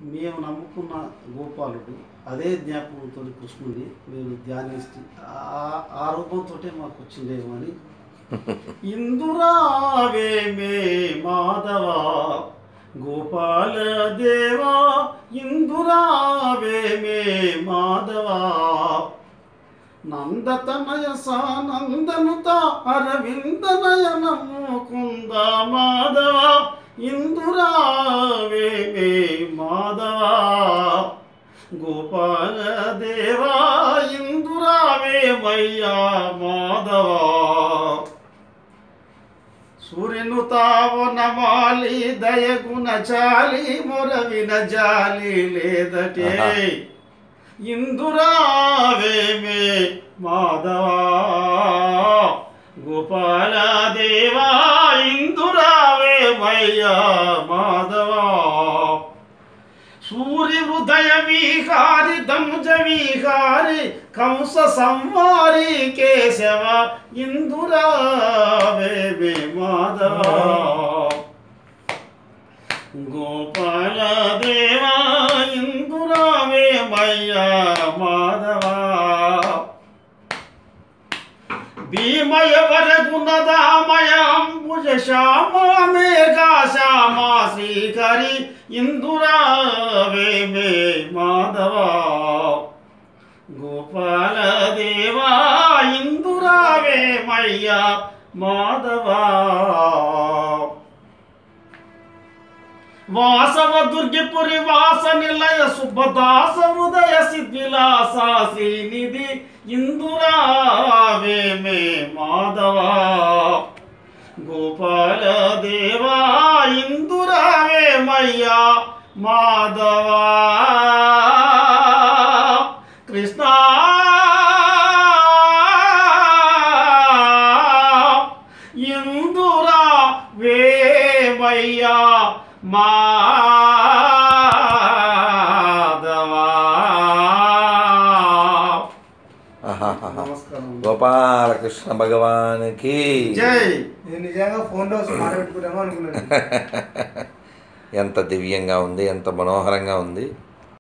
మేము నమ్ముకున్న గోపాలుడు అదే జ్ఞాపకంతో కృష్ణుని మేము ధ్యానిస్తూ ఆ- ఆ రూపంతో మాకు వచ్చిందేమో అని ఇందురావే మే మాధవా గోపాల దేవా ఇందురావే మే మాధవా నందతనయ సానందనుత అరవిందనయనము కుంద మాధవ ఇందురావే మే మాధవ గోపాల దేవా ఇందురావే మయ్యా మాధవ సూర్యును తావు నమాలి దయగుణ చాలి మొరవిన జాలి లేదటే ఆహా. ఇందురావే మే మాధవా గోపాల దేవా ఇందురావే మయ్యా మాధవా సూర్య హృదయ విహారి దంజ విహారి కంస సంవారి కేశవ ఇందురావే మే మాధవా గోపాల దేవా ఇందురావే మయ్యా మాధవా భీమయ వరగుణదామయ అంబుజ శ్యామ మేఘా శ్యామ శ్రీకరి ఇందురావే మే మాధవా గోపాల దేవా ఇందురావే మయ్యా మాధవా వాసవ దుర్గిపురి వాస నిలయ శుభదాస హృదయ సిద్ధిలాస శ్రీనిధి ఇందురావే మే మాధవా గోపాల దేవా ఇందురావే మయ్యా మాధవా కృష్ణ ఇందురా వేమయ్యా మాధవా ఆహాహాహా. నమస్కారం గోపాలకృష్ణ భగవానికి జై నేను నిజంగా ఫోన్లో మాట్లాడుకుంటామో అనుకున్నాను ఎంత దివ్యంగా ఉంది ఎంత మనోహరంగా ఉంది